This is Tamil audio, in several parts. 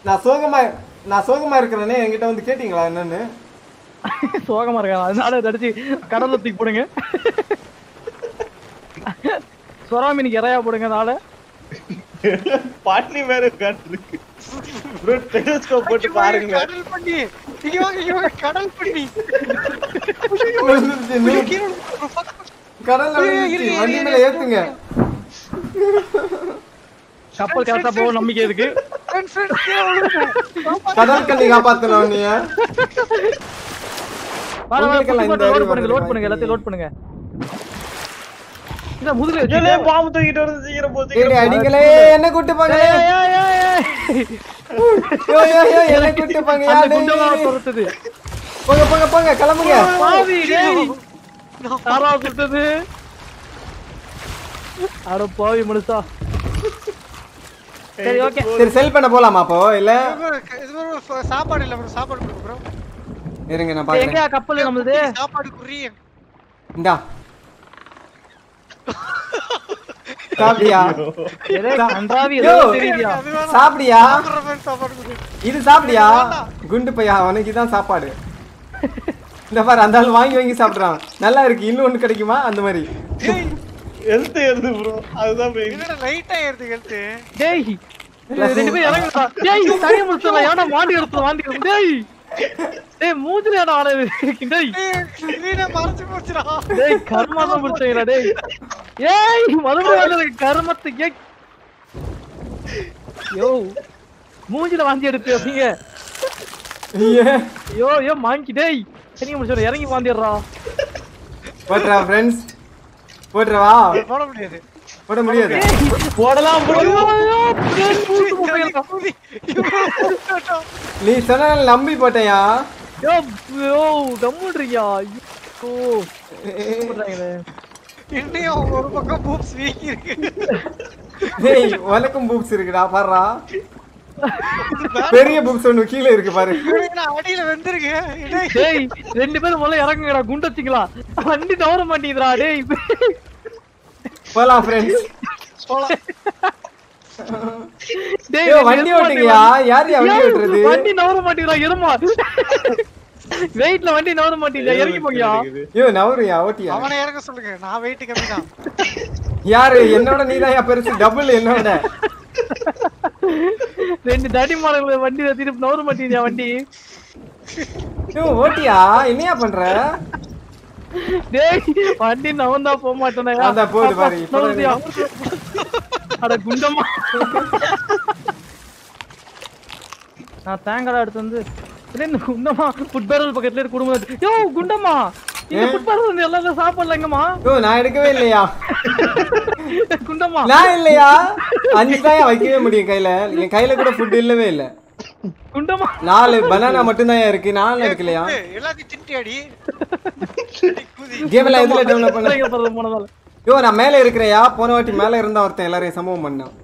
நான் சோகமா நான் சோகமா இருக்கிறேனே என்கிட்ட வந்து கேட்டீங்களா என்னன்னு சோகமா இருக்கான் அதனால இதை அடிச்சு கடல்ல தூக்கி போடுங்க சொரா மீனுக்கு இறையா போடுங்க அதனால பாட்னி வேற உட்கார்ந்துருக்கு ப்ரோ டெலிஸ்கோப் போட்டு பாருங்க கடல் பண்ணி இங்க வாங்க இங்க வாங்க கடல் பண்ணி விழுந்துருச்சு, நூ- கீழே விழுந்து- fuck. கடல்ல இரு, விழுந்துருச்சு. இரு, வண்டி இரு, மேல இரு. ஏத்துங்க கப்பல் கரெக்டா போக நம்பிக்கை இருக்கு Friends, friends, கீழே விழுந்துட்டேன். கடல் கண்ணி காப்பாத்தணும் நீ வாங்க உங்களுக்கெல்லாம் இந்த லோட் அறிவு பண்ணுங்க லோட் வருது, பண்ணுங்க எல்லாத்தையும் லோட் பண்ணுங்க இத முதுகுல ஏலே, வச்சுட்டு- பாம்பு தூக்கிட்டு வருது சீக்கிரம் போ ஏடி சீக்கிரம் போ. அடிங்களே என்ன கூட்டு போங்க ஏய், ஏய், ஏய், ஏய். யோ யோ யோ என்ன கூட்டு போங்க அந்த யாரு? குண்டமா துரத்துது போங்க போங்க போங்க கிளம்புங்க பாவி டேய் யாரா சுட்டது அட பாவி மனுஷா சரி ஓகே சரி செல் பண்ண போலாமா அப்போ இல்ல bro, இது bro, ஃப- சாப்பாடு இல்ல bro, சாப்பாடு கொடுங்க bro. இருங்க நான் பாக்குறேன் எங்கயா கப்பல் நம்மளுது சாப்பாடு குறி இந்தா சாப்பிடியா ஏதோ கன்றாவி யோ. ஏதோ தெரியுதியா அது வேணாம். சாப்பிடியா சாப்பிடுற மாதிரி சாப்பாடு கொடு. இது சாப்பிடியா குண்டு பையா அவனுக்கு இதான் சாப்பாடு இந்த பாரு அந்த ஆள் வாங்கி வாங்கி சாப்பிடுறான் நல்லா இருக்கு இன்னும் ஒண்ணு கிடைக்குமா அந்த மாதிரி ஏய், எழுத்து எழுது ப்ரோ அதுதான் main. என்னடா light ஆ ஏறுது health? டேய் ரெண்டு பேரும் இறங்குடா டேய் தனியா முடிச்சல ஏன்டா மாண்டி எடுத்து மாண்டி எடுத்து டேய் டேய் மூஞ்சில ஏன்டா ஆளு இருக்கு டேய் ஏய், screen ஏ மறைச்சு போச்சுடா. டேய் கர்மா தான் முடிச்சீங்களா டேய் ஏய் மறுபடியும் வந்து கர்மத்துக்கு ஏய். யோ மூஞ்சில வாந்தி எடுத்து அப்படிங்க ஐயே. ஐயோ ஐயோ மாங்கி டேய் தனியா முடிச்சல இறங்கி வாந்திடுறா போட்டுறா ஃப்ரெண்ட்ஸ் போட்டுறவா போட முடியாது. போட முடியாது போடலாம் bro. ஐயோ ஐயோ டேய், பூசு முட்டைகளா. குதி. இவ்வளவு போட்டோம். நீ சொன்ன நம்பி போட்டேயா யோ யோ கம்முடுறியா ஐயோ பண்றாங்களே இன்னும் ஒரு பக்கம் boobs வீங்கி இருக்கு. டேய் உனக்கும் புக்ஸ் இருக்குடா பாருடா பெரிய புக்ஸ் ஒண்ணு கீழே இருக்கு பாரு இவனுக்கு நான் அடியில வெந்திருக்கு. டேய், டேய் ரெண்டு பேரும் முதல்ல இறங்குங்கடா குண்டு வச்சுக்கலாம் வண்டி தவற மாட்டேங்குதுடா டேய் போலாம் ஃப்ரெண்ட்ஸ் போலாம். டேய் ஐயோ ரெண்டு வண்டி எருமாடு ஓட்டுங்கயா யார் யா வண்டி ஏய், ஓட்டுறது வண்டி நவர மாட்டேங்குதா எருமா வெயிட்ல வண்டி நவர மாட்டேங்குதா இறங்கி போங்கயா ஐயோ நவருயா ஓட்டியா அவனை இறங்க சொல்லுங்க நான் வெயிட் கம்மி தான் யாரு என்னோட நீதான் பெருசு டபுள் என்னோட ரெண்டு தடி மாடங்களை வண்டி திருப்பி நவர மாட்டேங்குதா வண்டி ஐயோ ஓட்டியா என்னையா பண்ற டேய் வண்டி நவந்தா போக மாட்டேனா அதான் போகுது பாரு, இப்பதான் அட குண்டம்மா நான் தேங்காய் எடுத்து வந்து இல்ல இந்த குண்டம்மா ஃபுட் பேரல் பக்கத்துல இருக்க குடும்பம் இருக்கு. யோ குண்டம்மா இந்த ஃபுட் பேரல் வந்து எல்லாரும் சாப்பிடல எங்கம்மா ஐயோ நான் எடுக்கவே இல்லையா குண்டம்மா நான் இல்லையா அஞ்சு தான் வைக்கவே முடியும் கையில என் கையில கூட ஃபுட் இல்லவே இல்ல குண்டம்மா நாலு பனானா மட்டும்தான் இருக்கு நாலு எடுக்கலையா ஏய், எல்லாத்தையும் திண்டி அடி அடி, குதி. கேம் எல்லாம் எதுல டெவலப் பண்ண பிள்ளைங்க பிறந்து போனதால ஐயோ நான் மேல இருக்கிறேயா போன வாட்டி மேல இருந்தா ஒருத்தன் எல்லாரையும் சம்பவம் பண்ணான்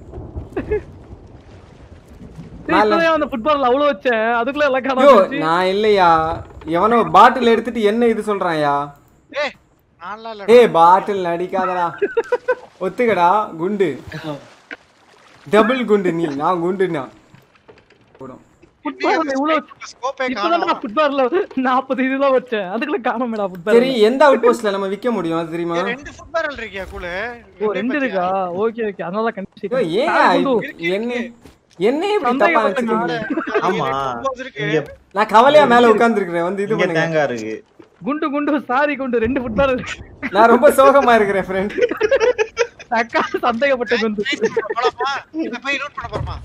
டேய், இப்பதான் அந்த ஃபுட்பால் அவ்வளவு வச்சேன் அதுக்குள்ள எல்லாம் ஐயோ காணாம நான் இல்லையா எவனோ பாட்டில் எடுத்துட்டு என்ன இது சொல்றான்யா ஏய், நான்லாம் இல்ல. ஏய் பாட்டில் நடிக்காதடா ஒத்துக்கடா குண்டு டபுள் குண்டு நீ நான் குண்டுனா போடும் ஃபுட்பால் இவ்வளவு scope ஏ இப்பதான் காணோம். நான் ஃபுட்பால்ல நாற்பது இதுதான் வச்சேன் அதுக்குள்ள காணோமேடா ஃபுட்பால் சரி எந்த அவுட் போஸ்ட்ல நம்ம விக்க முடியும் அது தெரியுமா ஏய், ரெண்டு foot barrel இருக்கியா கூலு? ஓ ரெண்டு இருக்கா ஓகே ஓகே அதனால ஐயோ, கண்டிப்பா ஏன் இப்ப- என்ன என்ன இப்படி தப்பா நினைச்சுக்கிறீங்க ஆமா ஒன்பது இருக்கு. இங்க நான் கவலையா மேல உட்கார்ந்துருக்கிறேன் வந்து இது இங்க பண்ணுங்க தேங்காய் இருக்கு குண்டு குண்டு சாரி குண்டு ரெண்டு ஃபுட்பால் நான் ரொம்ப சோகமா இருக்கிறேன் ஃப்ரெண்ட் அக்கா சந்தேகப்பட்ட குண்டு போலாமா? இந்த பையன் loot பண்ண போறோமா?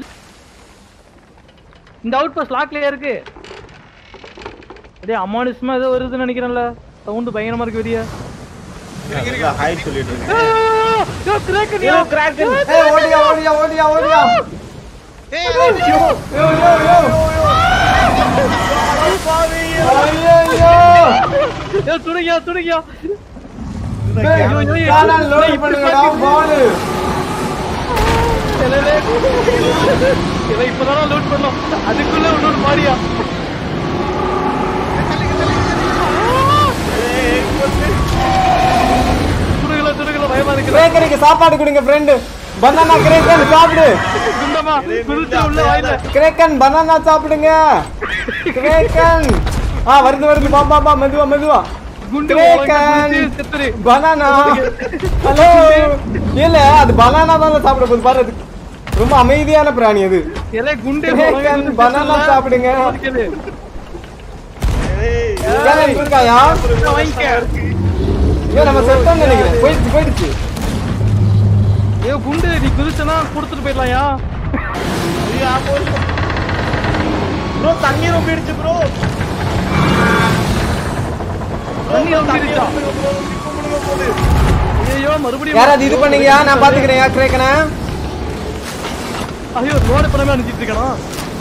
இந்த அவுட் பாஸ் லாக்லயே இருக்கு டேய் அமானுஷமா ஏதோ வருதுன்னு நினைக்கிறேன்ல சவுண்ட் பயங்கரமா இருக்கு வெளிய ஹாய் சொல்லிட்டு இருக்கேன் யோ கிராக்கனியா கிராக்கன் ஏய் ஓடியா ஓடியா ஓடியா ஓடியா ஏய், அது ஐயோ ஐயோ ஐயோ ஐயோ யோ துணியா துணியா டேய், காலால் load பண்ணுங்கடா பாலு இவன் இப்பதான் லூட் பண்ணோம் அதுக்குள்ள இன்னொரு மாடியா துடுகல துடுகல பயமா இருக்கு பேக்கரிக்கு சாப்பாடு கொடுங்க ஃப்ரெண்டு பனானா கிரேக்கன் சாப்பிடு குண்டமா குதிச்சு உள்ள வாயில கிரேக்கன் பனானா சாப்பிடுங்க கிரேக்கன் ஆ வருது வருது பா பா பா மெதுவா மெதுவா குண்டு கிரேக்கன் செத்துரு பனானா ஹலோ இல்ல அது பனானா தான் சாப்பிட போகுது பாரு அது ரொம்ப அமைதியான பிராணி அது எலே குண்டு கிரேக்கன் பனானா சாப்பிடுங்க ஏய், கேரட் இருக்காயா வாங்கிக்க ஏன் நம்ம செத்தோம்னு நினைக்கிறேன் போயிடுச்சு போயிடுச்சு ஏ குண்டு நீ குதிச்சனா கொடுத்துட்டு போயிடலாம்யா ஐயோ, ஆ, போச்சு. bro தண்ணி ரொம்பிடுச்சு ப்ரோ தண்ணி வந்துருச்சா ஐயோ மறுபடியும் யாராவது இது பண்ணீங்கயா நான் பாத்துக்கிறேன் கிரேக்கனை ஐயோ ரோடு பணமே அனுப்பிச்சிட்டு இருக்கானா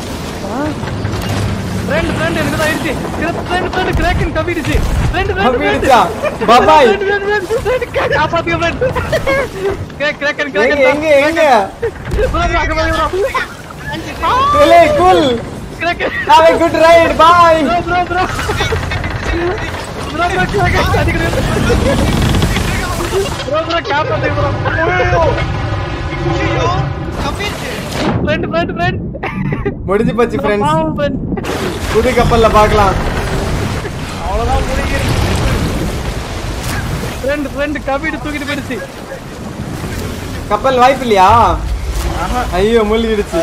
ஃப்ரெண்ட் ஃப்ரெண்ட் எனக்கு தான் ஆயிடுச்சு ஃப்ரெண்ட் ஃப்ரெண்ட் கிரேக்கன் கவிடுச்சு ஃப்ரெண்ட் ஃப்ரெண்ட் கவ்விடுச்சா? Bye-bye. காப்பாத்துங்க ஃப்ரெண்ட் கிரேக் கிரேக்கன் எங்க கிரேக்கன் எங்க எங்க ப்ரோ இல்லை cool kraken have a good ride bye bro bro bro bro bro kraken அடிக்கிறேன் ப்ரோ ப்ரோ காப்பாத்துங்க ப்ரோ ஐயோ கம்மிச்சு ஃப்ரெண்ட் ஃப்ரெண்ட் ஃப்ரெண்ட் முடிஞ்சு போச்சு ஃப்ரெண்ட்ஸ் பாவம் ஃப்ரெண்ட் புது கப்பல்ல பார்க்கலாம் அவ்வளவுதான் முடிக்கிறது ஃப்ரெண்ட் ஃப்ரெண்ட் கவிடு தூக்கிட்டு போயிடுச்சு கப்பல் வாய்ப்பு இல்லையா ஐயோ மூழ்கிடுச்சு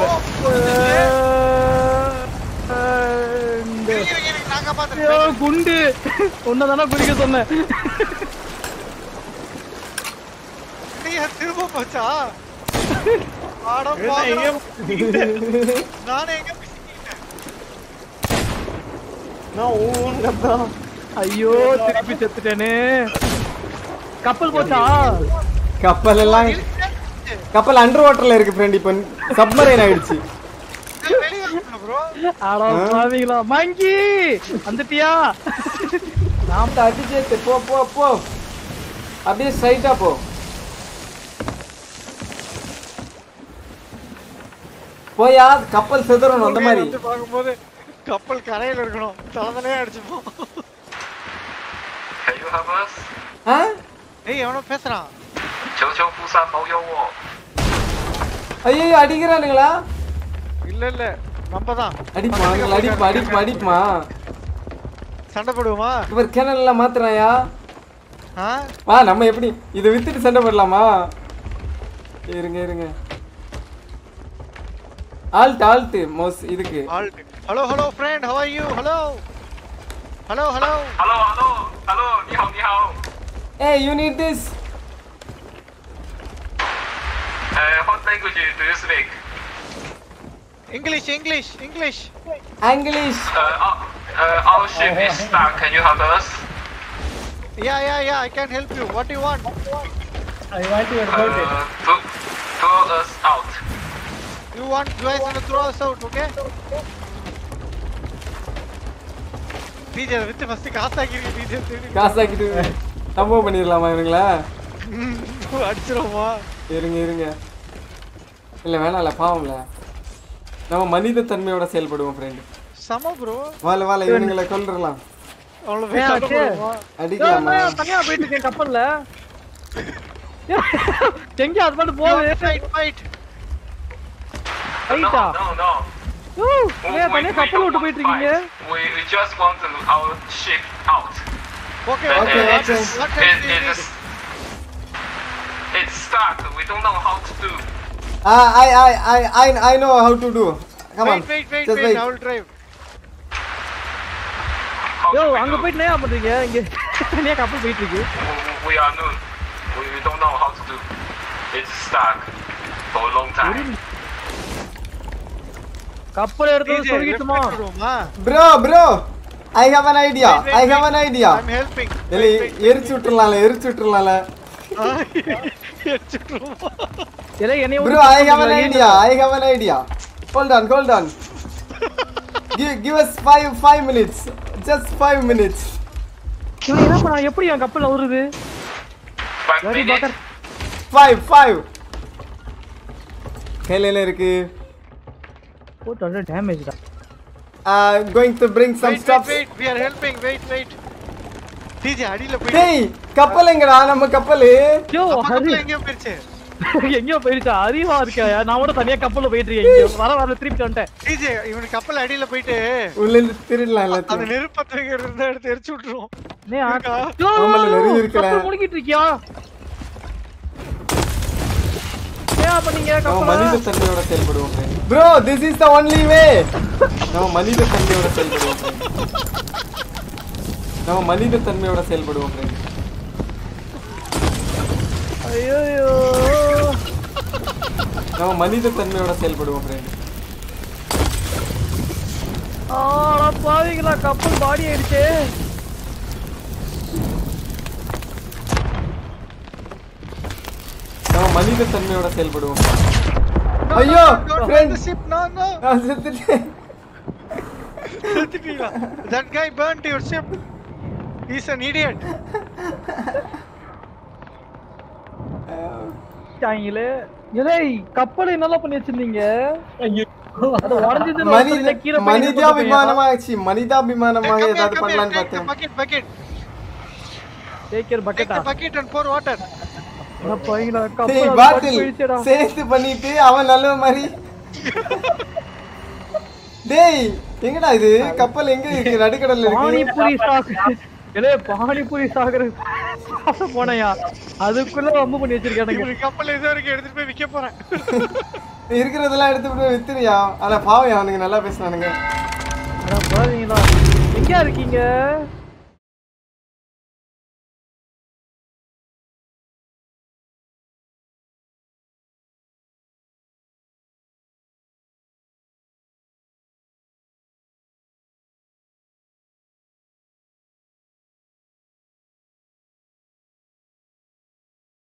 இருங்க, இருங்க, இருங்க, நான் ஐயோ, காப்பாத்துறேன் குண்டு உன்னதானே குடிக்க சொன்னேன் நீங்க திரும்ப போச்சா ஆட என்ன, எங்கேயோ பாக்குறேன். நானே எங்க பிசிக்கிட்டேன் நான் ஊன்னு கத்துறேன். ஐயோ திருப்பி செத்துட்டேனே கப்பல் போச்சா கப்பல் எல்லாம் கப்பல் அண்டர் வாட்டர்ல இருக்கு ஃப்ரெண்ட் இப்போ சப்மரைன் ஆயிடுச்சு வெளியே ப்ரோ ஆடா பாவீங்களா மங்கி வந்துட்டியா நாம அடிச்சே போ போ போ அப்படியே ஸ்ட்ரைட்டா போ போயா கப்பல் செதறணும் அந்த மாதிரி வந்து பார்க்கும்போது கப்பல் கரையில இருக்கணும் தலைதலையே அடிச்சுப்போம் ，Can you help us？ ஆ? ஏய் எவனோ பேசுறான் 求求菩萨保佑我！ ஐயோ அடிக்கிறானுங்களா இல்ல இல்ல நம்ம தான் அடிப்பா அடிப்பா அடிப்பா அடிப்பா சண்டை போடுவோமா இவர் கிணறுல மாத்துறாயா ஆ வா நம்ம எப்படி இதை வித்துட்டு சண்டை போடலாமா இருங்க இருங்க ஆல்ட் ஆல்ட் மோஸ் இதுக்கு ஆல்ட் hello hello friend how are you hello hello hello Hello Hello Hello，你好你好。 hey you need this 呃，What language do you speak？ English English English English Uh, our, uh, our ship is stuck. Can you help us? Yeah yeah yeah I can help you what you want I want to advert it. Uh, to throw us out. You want you guys want to throw us out okay DJ வித்து ஃபர்ஸ்ட் காசாக்கிருக்கு டிஜே திருடி காசாக்கிட்டு சம்பவம் பண்ணிடலாமா இவனுங்களா அடிச்சிருவோமா இருங்க இருங்க இல்ல வேணாம்ல பாவம்ல நம்ம மனித தன்மையோட செயல்படுவோம் ஃப்ரெண்ட் சம ப்ரோ வாழ வாழ இவனுங்களை கொல்றலாம் அவ்வளவு ஏன் சண்டை ஆச்சு? போடுவோமா? அடிக்கலாமா தனியா போயிட்டு இருக்கேன் கப்பல்ல எங்க அது மட்டும் You want போகுது to fight, fight. No, ரைட்டா no, no. ஓ, ஏன் தனியா கப்பல் விட்டு போயிட்டு இருக்கீங்க We, we just want to, our ship out. Okay, But okay, Okay, it, okay. okay. What It, else do you it need? is, it's stuck. We don't know how to do. Ah, I I I I I know how to do. Come on. Wait, wait, wait, Just wait. wait. I will drive. How yo do we அங்க do? போயிட்டு என்ன பண்றீங்க இங்க தனியா கப்பல் போயிட்டு இருக்கு We- We are new. We, we don't know how to do. It's stuck for a long time. கப்பல் எடுத்து DJ, சொல்லிட்டுமா left விடுவோமா? Bro, bro. I have an idea. Wait, wait, I have wait. an idea. I'm helping. இல்லை எரிச்சு விட்டுறலாம்ல எரிச்சு விட்டுறலாம்ல எடுத்துட்டுருவோமா? இல்ல என்னைய Bro, I have an idea. I have an idea. Hold on, hold on. give, give us five five minutes. Just five minutes. இவன் என்ன பண்ணா எப்படி என் கப்பல் வருது Five Very minutes. butter. Five, five. கையில என்ன இருக்கு போட்டு வந்து டேமேஜ் தான் uh, going to bring some Wait, stuff. wait, wait. We are helping. Wait, wait. DJ, அடியில போயிட்டு. டேய் கப்பல் எங்கடா நம்ம கப்பல் யோ நம்ம ஹரி கப்பல் எங்கேயோ போயிருச்சு. எங்கேயோ போயிடுச்சா அறிவா இருக்க நான் கூட தனியா கப்பல்ல போயிட்டு இருக்கேன் இங்க. வர வர திருப்பி வந்துட்டேன் டிஜே இவனுக்கு கப்பல் அடியில போயிட்டு உள்ள இருந்து திருடலாம் அந்த எல்லாத்தையும் நெருப்பத்தை இருந்தா எடுத்து எரிச்சு விட்டுருவோம் நீ ஆ- இருக்கா? யோ, ஆமால, நிறைய இருக்குல்ல. கப்பல் முழுகிட்டு இருக்கியா ஏன் பண்ணீங்க நம்ம கப்பல மனித தன்மையோட செயல்படுவோம் bro this is the only way நம்ம மனித தன்மையோட செயல்படுவோம் friend. நம்ம மனித தன்மையோட செயல்படுவோம் friend. ஐயோ நம்ம மனித தன்மையோட செயல்படுவோம் friend. ஆடா பாவிங்களா கப்பல் பாடி ஆயிடுச்சே நம்ம மனித தன்மையோட செயல்படுவோம் ஐயோ Don't friend. burn the ship, no, no. நான் செத்துட்டேன் செத்துட்டீங்களா? That guy burnt your ship. He's an idiot. தாங்களே இலே கப்பல் என்னலாம் பண்ணி வச்சிருந்தீங்க ஐயோ அது உடஞ்சதுன்னு மனித ஒருத்தர் கீழே போய் நின்னு போட்டுருப்பீங்க. மனிதாபிமானமாச்சு மனிதாபிமானமாக Come here, ஏதாவது come here, பண்ணலான்னு take the பார்த்தேன் bucket, bucket. Take care, Take bucket-ஆ? the bucket and pour water. அட பாவிங்களா, டேய் கப்பல் அது பாட்டுக்கு பாட்டில் போயிடுச்சேடா. சேர்த்து பண்ணிட்டு அவன் நல்ல மாதிரி டேய் எங்கடா இது கப்பல் எங்க இருக்கு நடுக்கடல்ல இருக்கு பானிபூரி சாகு இலே பானிபூரி சாகுற சாப்பிட போனையா அதுக்குள்ள வம்பு பண்ணி வச்சிருக்கானுங்க இவனுக்கு கப்பல் ஏதோ இருக்கு எடுத்துட்டு போய் விற்க போறேன் இருக்கிறதெல்லாம் எடுத்து போய் வித்துறியா ஆனா பாவம் அவனுங்க நல்லா பேசுனானுங்க அட பாவிங்களா எங்க இருக்கீங்க